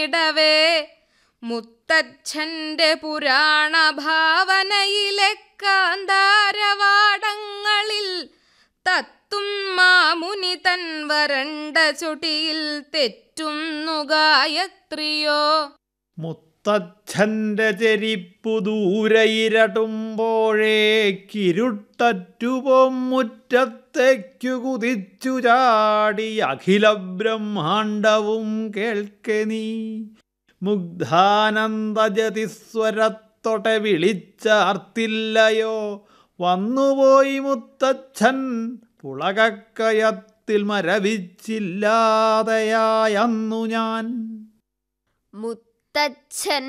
നിന്നിടവേ മുത്തച്ഛന്റെ പുരാണ ഭാവനയിലെ കാന്താരവാടങ്ങളിൽ തത്തും മാമുനി തൻ വരണ്ട ചുടിയിൽ തെറ്റുന്നു ഗായത്രിയോ മുത്തച്ഛന്റെ ചെരിപ്പു ദൂരയിരട്ടുമ്പോഴേക്കിരുട്ടറ്റുപോം മുറ്റത്തേക്കു കുതിച്ചു ചാടി അഖില ബ്രഹ്മാണ്ടവും കേൾക്കെ നീ മുഗ്ധാനന്ദജതിസ്വരത്തൊടെ വിളിച്ചാർത്തില്ലയോ വന്നുപോയി മുത്തച്ഛൻ പുളകക്കയത്തിൽ മരവിച്ചില്ലാതെയായന്നു ഞാൻ മുത്തച്ഛൻ